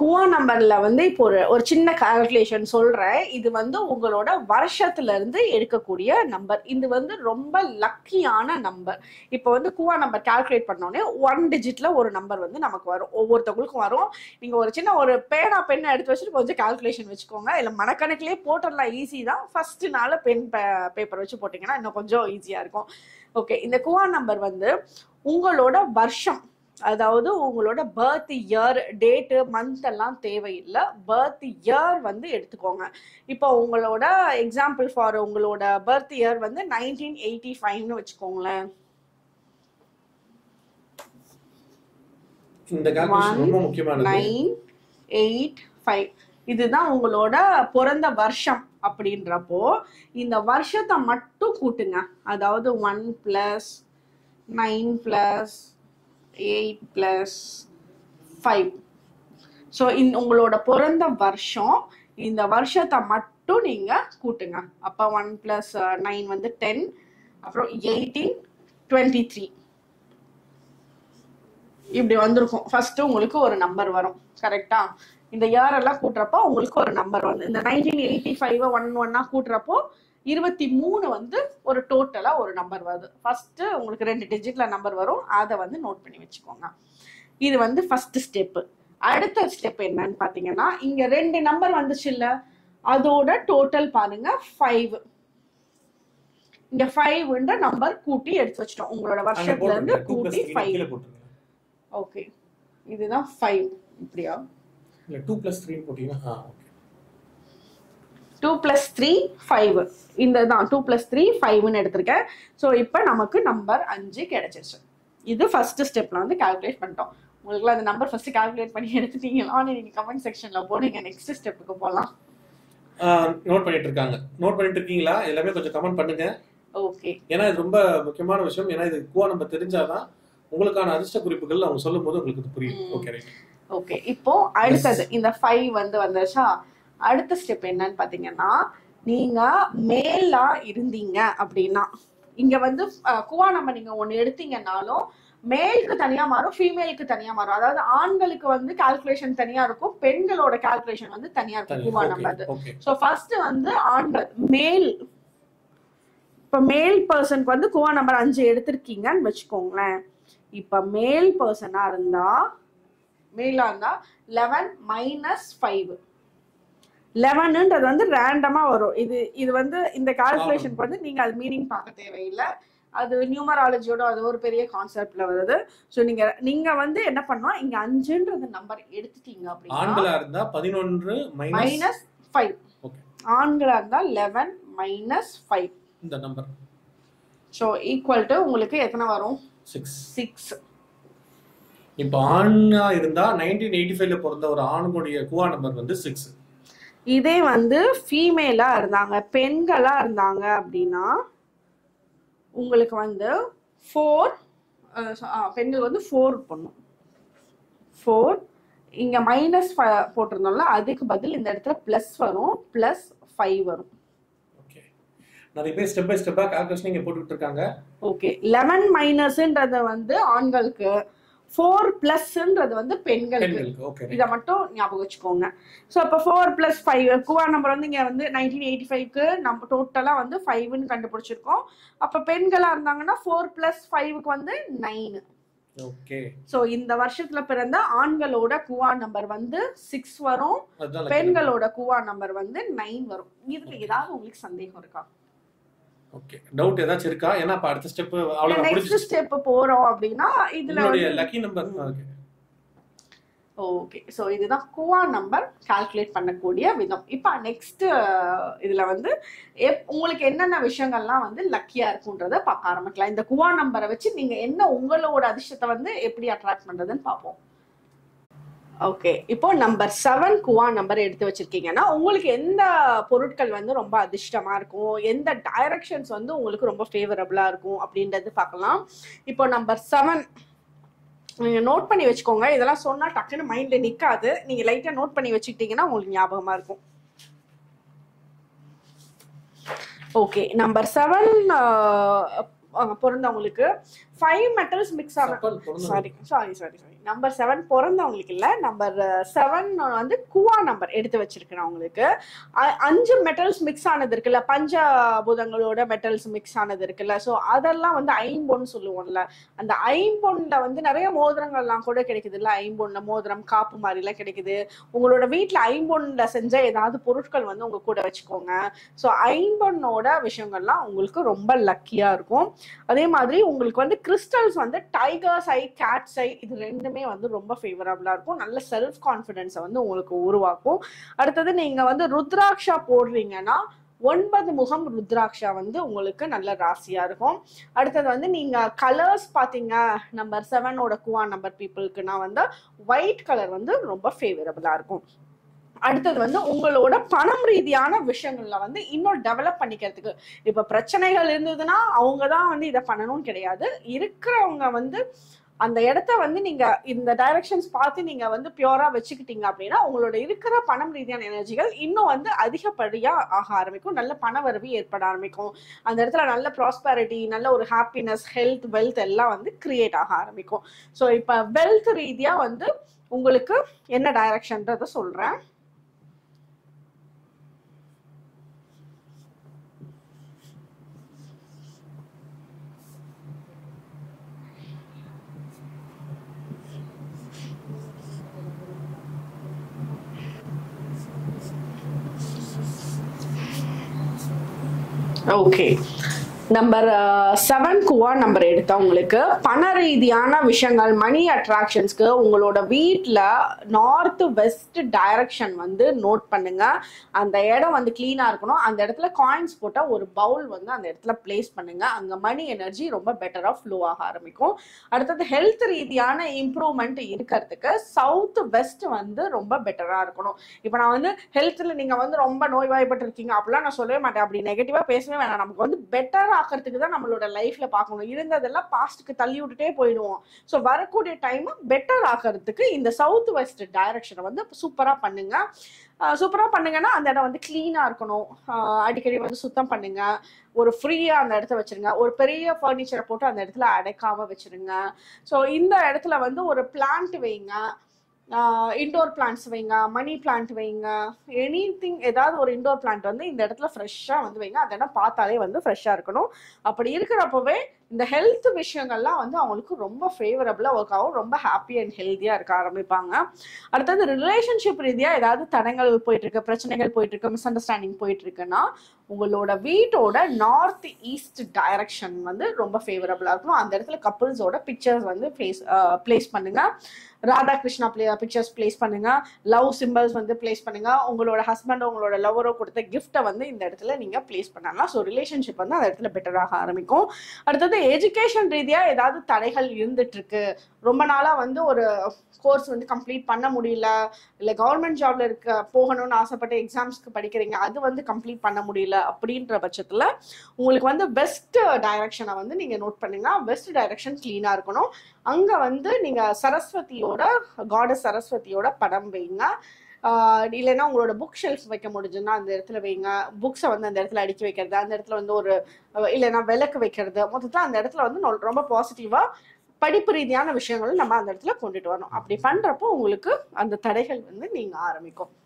குவா நம்பர்ல வந்து இப்போ ஒரு ஒரு சின்ன கால்குலேஷன் சொல்றேன் இது வந்து உங்களோட வருஷத்துல இருந்து எடுக்கக்கூடிய நம்பர் இது வந்து ரொம்ப லக்கியான நம்பர் இப்போ வந்து குவா நம்பர் கால்குலேட் பண்ணோடனே ஒன் டிஜிட்ல ஒரு நம்பர் வந்து நமக்கு வரும் ஒவ்வொருத்தவங்களுக்கும் வரும் நீங்க ஒரு சின்ன ஒரு பேனா பென் எடுத்து வச்சுட்டு கொஞ்சம் கால்குலேஷன் வச்சுக்கோங்க இல்ல மனக்கணக்கிலே போட்டுடலாம் ஈஸி தான் ஃபர்ஸ்ட் நாள் பென் பேப்பர் வச்சு போட்டீங்கன்னா இன்னும் கொஞ்சம் ஈஸியா இருக்கும் ஓகே இந்த குவா நம்பர் வந்து உங்களோட வருஷம் அதாவது உங்களோட பர்த் இயர் டேட்டு மந்த் எல்லாம் தேவையில்லை பர்த் இயர் வந்து எடுத்துக்கோங்க இப்போ உங்களோட எக்ஸாம்பிள் ஃபார் உங்களோட பர்த் இயர் வந்து நைன்டீன் எயிட்டி ஃபைவ்னு வச்சுக்கோங்களேன் இந்த கால்குலேஷன் ரொம்ப முக்கியமானது நைன் எயிட் ஃபைவ் இதுதான் உங்களோட பிறந்த வருஷம் அப்படின்றப்போ இந்த வருஷத்தை மட்டும் கூட்டுங்க அதாவது one plus nine plus eight plus five so இந்த உங்களோட பிறந்த வருஷம் இந்த வருஷத்தை மட்டும் நீங்கள் கூட்டுங்க அப்போ ஒன் ப்ளஸ் நைன் வந்து டென் அப்புறம் எயிட்டீன் டுவெண்ட்டி த்ரீ இப்படி வந்திருக்கும் ஃபர்ஸ்ட் உங்களுக்கு ஒரு நம்பர் வரும் கரெக்டா இந்த இயர் எல்லாம் கூட்டுறப்போ உங்களுக்கு ஒரு நம்பர் வந்து இந்த நைன்டீன் எயிட்டி ஃபைவ் ஒன் ஒன்னா கூட்டுறப்போ இருபத்தி மூணு வந்து ஒரு டோட்டலா ஒரு நம்பர் வருது ஃபர்ஸ்ட் உங்களுக்கு ரெண்டு டிஜிட்ல நம்பர் வரும் அதை வந்து நோட் பண்ணி வச்சுக்கோங்க இது வந்து ஃபர்ஸ்ட் ஸ்டெப் அடுத்த ஸ்டெப் என்னன்னு பாத்தீங்கன்னா இங்க ரெண்டு நம்பர் வந்துச்சு இல்ல அதோட டோட்டல் பாருங்க ஃபைவ் இங்க ஃபைவ்ன்ற நம்பர் கூட்டி எடுத்து வச்சிட்டோம் உங்களோட அங்க வருஷத்துல இருந்து போட்டுருங்க டூ பிளஸ் கூட்டி த்ரீ ஃபைவ் கீழே போட்டுருங்க ஓகே இதுதான் ஃபைவ் இப்படியா இல்ல டூ பிளஸ் த்ரீ போட்டீங்கன்னா ஆ okay two plus three five இந்த தான் டூ பிளஸ் த்ரீ ஃபைவ்னு எடுத்திருக்கேன் ஸோ இப்போ நமக்கு நம்பர் அஞ்சு கிடைச்சிருச்சு இது ஃபர்ஸ்ட் ஸ்டெப்ல வந்து கால்குலேட் பண்ணிட்டோம் உங்களுக்குலாம் அந்த நம்பர் ஃபர்ஸ்ட் கால்குலேட் பண்ணி எடுத்துட்டீங்களான்னு நீங்க கமெண்ட் செக்ஷன்ல போடுங்க நெக்ஸ்ட் ஸ்டெப்புக்கு போகலாம் நோட் பண்ணிட்டு இருக்காங்க நோட் பண்ணிட்டு இருக்கீங்களா எல்லாமே கொஞ்சம் கமெண்ட் பண்ணுங்க ஓகே ஏன்னா இது ரொம்ப முக்கியமான விஷயம் ஏன்னா இது குவா நம்ம தெரிஞ்சாதான் உங்களுக்கான அதிர்ஷ்ட குறிப்புகள் அவங்க சொல்லும் போது உங்களுக்கு இது புரியும் ம். ஓகே ரைட் ஓகே இப்போ அடுத்தது இந்த ஃபைவ் வந்து வந்துருச்சா அடுத்த ஸ்டெப் என்னன்னு பாத்தீங்கன்னா நீங்க மேலா இருந்தீங்க அப்படின்னா இங்க வந்து அஹ், குவா நம்ம நீங்க ஒண்ணு எடுத்தீங்கன்னாலும் மேலுக்கு தனியா மாறும் ஃபீமேலுக்கு தனியா மாறும் அதாவது ஆண்களுக்கு வந்து கால்குலேஷன் தனியா இருக்கும் பெண்களோட கால்குலேஷன் வந்து தனியா இருக்கும் குவா நம்பர் ஓகே ஸோ ஃபர்ஸ்ட் வந்து ஆண்கள் மேல் இப்போ மேல் பர்சனுக்கு வந்து குவா நம்பர் அஞ்சு எடுத்திருக்கீங்கன்னு வச்சுக்கோங்களேன் இப்போ மேல் பர்சனாக இருந்தா மேலாக இருந்தா லெவன் மைனஸ் ஃபைவ் லெவனுன்றது வந்து ரேண்டமாக வரும் இது இது வந்து இந்த கால்குலேஷனுக்கு வந்து நீங்கள் அது மீனிங் பார்க்க தேவையில்லை அது நியூமராலஜியோட அது ஒரு பெரிய கான்செப்ட்ல வருது ஸோ நீங்க நீங்க வந்து என்ன பண்ணணும் இங்க அஞ்சுன்றது நம்பர் எடுத்துட்டீங்க அப்படின்னா ஆண்களா இருந்தா பதினொன்று மைனஸ் மைனஸ் ஃபைவ் ஓகே ஆண்களா இருந்தா லெவன் மைனஸ் ஃபைவ் இந்த நம்பர் ஸோ ஈக்குவல் டு உங்களுக்கு எத்தனை வரும் சிக்ஸ் சிக்ஸ் இப்போ ஆணா இருந்தா நைன்டீன் எயிட்டி ஃபைவ்ல பிறந்த ஒரு ஆணுடைய குவா நம்பர் வந்து சிக்ஸ் இதே வந்து ஃபீமேலா இருந்தாங்க பெண்களா இருந்தாங்க அப்படின்னா உங்களுக்கு வந்து ஃபோர் பெண்கள் வந்து ஃபோர் பண்ணும் ஃபோர் இங்க மைனஸ் போட்டிருந்தோம்ல அதுக்கு பதில் இந்த இடத்துல ப்ளஸ் வரும் ப்ளஸ் ஃபைவ் வரும் ஓகே நிறைய பேர் ஸ்டெப் பை ஸ்டெப்பா கால்குலேஷன் இங்க போட்டுட்டு இருக்காங்க ஓகே லெவன் மைனஸ்ன்றது வந்து ஆண்களுக்கு ஃபோர் பிளஸ்ன்றது வந்து பெண்களுக்கு பெண்களுக்கு ஓகே இதை மட்டும் ஞாபகம் வச்சுக்கோங்க ஸோ இப்போ ஃபோர் ப்ளஸ் ஃபைவ் குவா நம்பர் வந்து இங்கே வந்து நைன்டீன் எயிட்டி ஃபைவ்க்கு நம்ம டோட்டலாக வந்து ஃபைவ்னு கண்டுபிடிச்சிருக்கோம் அப்போ பெண்களாக இருந்தாங்கன்னா ஃபோர் ப்ளஸ் ஃபைவ்க்கு வந்து நைன் ஓகே ஸோ இந்த வருஷத்துல பிறந்த ஆண்களோட குவா நம்பர் வந்து சிக்ஸ் வரும் அதுதான் lucky பெண்களோட குவா நம்பர் வந்து நைன் வரும் இதுல ஏதாவது உங்களுக்கு சந்தேகம் இருக்கா number. ஓகே டவுட் ஏதாச்சும் இருக்கா ஏன்னா இப்ப அடுத்த ஸ்டெப் அவ்வளவு நெக்ஸ்ட் முடிஞ்சு ஸ்டெப் போறோம் அப்படின்னா இதுல உங்களுடைய வந்து lucky number okay okay so இதுதான் குவா நம்பர் கால்குலேட் பண்ணக்கூடிய விதம் இப்போ நெக்ஸ்ட் இதில் வந்து எப் உங்களுக்கு என்னென்ன விஷயங்கள்லாம் வந்து லக்கியாக இருக்குன்றத பார்க்க ஆரம்பிக்கலாம் இந்த குவா நம்பரை வச்சு நீங்கள் என்ன உங்களோட அதிர்ஷ்டத்தை வந்து எப்படி அட்ராக்ட் பண்ணுறதுன்னு பார்ப்போம் ஓகே இப்போ நம்பர் செவன் குவா நம்பர் எடுத்து வச்சிருக்கீங்கன்னா உங்களுக்கு எந்த பொருட்கள் வந்து ரொம்ப அதிர்ஷ்டமா இருக்கும் எந்த டைரக்ஷன்ஸ் வந்து உங்களுக்கு ரொம்ப ஃபேவரபிளா இருக்கும் அப்படின்றது பார்க்கலாம் இப்போ நம்பர் செவன் நீங்க நோட் பண்ணி வச்சுக்கோங்க இதெல்லாம் சொன்னா டக்குன்னு மைண்ட்ல நிக்காது நீங்க லைட்டா நோட் பண்ணி வச்சுக்கிட்டீங்கன்னா உங்களுக்கு ஞாபகமா இருக்கும் ஓகே நம்பர் செவன் பிறந்தவங்களுக்கு ஃபைவ் மெட்டல்ஸ் மிக்ஸ் ஆன செப்பல் பிறந்தவங்க. Sorry sorry sorry sorry number seven பிறந்தவங்களுக்கு இல்ல நம்பர் செவன் வந்து குவா நம்பர் எடுத்து வச்சிருக்கிறேன் உங்களுக்கு அ- அஞ்சு மெட்டல்ஸ் மிக்ஸ் ஆனது இருக்குல்ல பஞ்சபூதங்களோட மெட்டல்ஸ் மிக்ஸ் ஆனது இருக்குல்ல ஸோ அதெல்லாம் வந்து ஐம்பொன் சொல்லுவோம்ல அந்த ஐம்பொன்ல வந்து நிறைய மோதிரங்கள்லாம் கூட கிடைக்குது இல்ல ஐம்பொன்ல மோதிரம் காப்பு மாதிரி எல்லாம் கிடைக்குது உங்களோட வீட்ல ஐம்பொன்ல செஞ்ச ஏதாவது பொருட்கள் வந்து உங்க கூட வச்சுக்கோங்க ஸோ ஐம்பொன்னோட விஷயங்கள்லாம் உங்களுக்கு ரொம்ப லக்கியா இருக்கும் அதே மாதிரி உங்களுக்கு வந்து கிறிஸ்டல்ஸ் வந்து டைகர்ஸ் ஐ கேட்ஸ் ஐ இது ரெண்டுமே வந்து ரொம்ப ஃபேவரபிளா இருக்கும் நல்ல செல்ஃப் கான்ஃபிடென்ஸை வந்து உங்களுக்கு உருவாக்கும் அடுத்தது நீங்க வந்து ருத்ராட்சா போடுறீங்கன்னா ஒன்பது முகம் ருத்ராட்சா வந்து உங்களுக்கு நல்ல ராசியா இருக்கும் அடுத்தது வந்து நீங்க கலர்ஸ் பாத்தீங்க நம்பர் செவனோட குவா நம்பர் பீப்புளுக்குன்னா வந்து ஒயிட் கலர் வந்து ரொம்ப ஃபேவரபிளா இருக்கும் அடுத்தது வந்து உங்களோட பணம் ரீதியான விஷயங்கள்ல வந்து இன்னும் டெவலப் பண்ணிக்கிறதுக்கு இப்ப பிரச்சனைகள் இருந்ததுன்னா அவங்க தான் வந்து இதை பண்ணணும்னு கிடையாது இருக்கிறவங்க வந்து அந்த இடத்த வந்து நீங்க இந்த டைரக்ஷன்ஸ் பார்த்து நீங்க வந்து பியூரா வச்சுக்கிட்டீங்க அப்படின்னா உங்களோட இருக்கிற பணம் ரீதியான எனர்ஜிகள் இன்னும் வந்து அதிகப்படியா ஆக ஆரம்பிக்கும் நல்ல பண வரவு ஏற்பட ஆரம்பிக்கும் அந்த இடத்துல நல்ல ப்ராஸ்பரிட்டி நல்ல ஒரு ஹாப்பினஸ் ஹெல்த் வெல்த் எல்லாம் வந்து கிரியேட் ஆக ஆரம்பிக்கும் ஸோ இப்போ வெல்த் ரீதியா வந்து உங்களுக்கு என்ன டைரக்ஷன்றத சொல்றேன் ஓகே நம்பர் செவன் குவா நம்பர் எடுத்தா உங்களுக்கு பண ரீதியான விஷயங்கள் மணி அட்ராக்ஷன்ஸ்க்கு உங்களோட வீட்டில் நார்த் வெஸ்ட் டைரக்ஷன் வந்து நோட் பண்ணுங்க அந்த இடம் வந்து க்ளீனாக இருக்கணும் அந்த இடத்துல காயின்ஸ் போட்டால் ஒரு பவுல் வந்து அந்த இடத்துல பிளேஸ் பண்ணுங்க அங்கே மணி எனர்ஜி ரொம்ப பெட்டராக ஃப்ளோ ஆக ஆரம்பிக்கும் அடுத்தது ஹெல்த் ரீதியான இம்ப்ரூவ்மெண்ட் இருக்கிறதுக்கு சவுத் வெஸ்ட் வந்து ரொம்ப பெட்டராக இருக்கணும் இப்போ நான் வந்து ஹெல்த்தில் நீங்கள் வந்து ரொம்ப நோய்வாய்ப்பட்டு இருக்கீங்க அப்படிலாம் நான் சொல்லவே மாட்டேன் அப்படி நெகட்டிவாக பேசவே வேணாம் நமக்கு வந்து பெட்டர் ஆக்கிறதுக்கு தான் நம்மளோட லைஃப்ல பார்க்கணும் இருந்ததெல்லாம் பாஸ்ட்டுக்கு தள்ளி விட்டுட்டே போயிடுவோம் ஸோ வரக்கூடிய டைம் பெட்டர் ஆக்கிறதுக்கு இந்த சவுத் வெஸ்ட் டைரக்ஷனை வந்து சூப்பராக பண்ணுங்க சூப்பராக பண்ணுங்கன்னா அந்த இடம் வந்து க்ளீனாக இருக்கணும் ஆஹ் அடிக்கடி வந்து சுத்தம் பண்ணுங்க ஒரு ஃப்ரீயாக அந்த இடத்த வச்சிருங்க ஒரு பெரிய ஃபர்னிச்சரை போட்டு அந்த இடத்துல அடைக்காம வச்சிருங்க ஸோ இந்த இடத்துல வந்து ஒரு பிளான்ட் வைங்க இண்டோர் பிளான்ட்ஸ் வைங்க மணி பிளான்ட் வைங்க எனி திங் ஏதாவது ஒரு இண்டோர் பிளான்ட் வந்து இந்த இடத்துல ஃப்ரெஷ்ஷாக வந்து வைங்க அந்த இடம் பார்த்தாலே வந்து ஃப்ரெஷ்ஷாக இருக்கணும் அப்படி இருக்கிறப்பவே இந்த ஹெல்த் விஷயங்கள்லாம் வந்து அவங்களுக்கு ரொம்ப ஃபேவரபுளாக ஒர்க் ஆகும் ரொம்ப ஹாப்பி அண்ட் ஹெல்த்தியாக இருக்க ஆரம்பிப்பாங்க அடுத்தது ரிலேஷன்ஷிப் ரீதியாக ஏதாவது தடங்கள் போயிட்டு இருக்கு பிரச்சனைகள் போயிட்டு இருக்கு மிஸ் அண்டர்ஸ்டாண்டிங் போயிட்டு இருக்குன்னா உங்களோட வீட்டோட நார்த் ஈஸ்ட் டைரக்ஷன் வந்து ரொம்ப ஃபேவரபுளாக இருக்கணும் அந்த இடத்துல கப்புள்ஸோட பிக்சர்ஸ் வந்து பிளேஸ் பிளேஸ் பண்ணுங்க Radha Krishna play pictures place பண்ணுங்க லவ் சிம்பிள்ஸ் வந்து பிளேஸ் பண்ணுங்க உங்களோட ஹஸ்பண்டோ உங்களோட லவரோ கொடுத்த கிஃப்ட்டை வந்து இந்த இடத்துல நீங்க பிளேஸ் பண்ணலாம் ஸோ ரிலேஷன்ஷிப் வந்து அந்த இடத்துல பெட்டராக ஆரம்பிக்கும் அடுத்தது எஜுகேஷன் ரீதியா ஏதாவது தடைகள் இருந்துட்டு இருக்கு ரொம்ப நாளா வந்து ஒரு கோர்ஸ் வந்து கம்ப்ளீட் பண்ண முடியல இல்லை கவர்மெண்ட் ஜாப்ல இருக்க போகணும்னு ஆசைப்பட்ட எக்ஸாம்ஸ்க்கு படிக்கிறீங்க அது வந்து கம்ப்ளீட் பண்ண முடியல அப்படின்ற பட்சத்தில் உங்களுக்கு வந்து வெஸ்ட் டைரக்ஷனை வந்து நீங்கள் நோட் பண்ணுங்க வெஸ்ட் டைரக்ஷன் க்ளீனாக இருக்கணும் அங்கே வந்து நீங்கள் சரஸ்வதியோட காடஸ் சரஸ்வதியோட படம் வைங்க ஆஹ் இல்லைன்னா உங்களோட புக் ஷெல்ஃப் வைக்க முடிஞ்சுன்னா அந்த இடத்துல வைங்க புக்ஸை வந்து அந்த இடத்துல அடுக்கி வைக்கிறது அந்த இடத்துல வந்து ஒரு அஹ் இல்லைன்னா விளக்கு வைக்கிறது மொத்தத்தில் அந்த இடத்துல வந்து நொ- ரொம்ப பாசிட்டிவாக படிப்பு ரீதியான விஷயங்களும் நம்ம அந்த இடத்துல கொண்டுட்டு வரணும் அப்படி பண்றப்போ உங்களுக்கு அந்த தடைகள் வந்து நீங்க ஆரம்பிக்கும்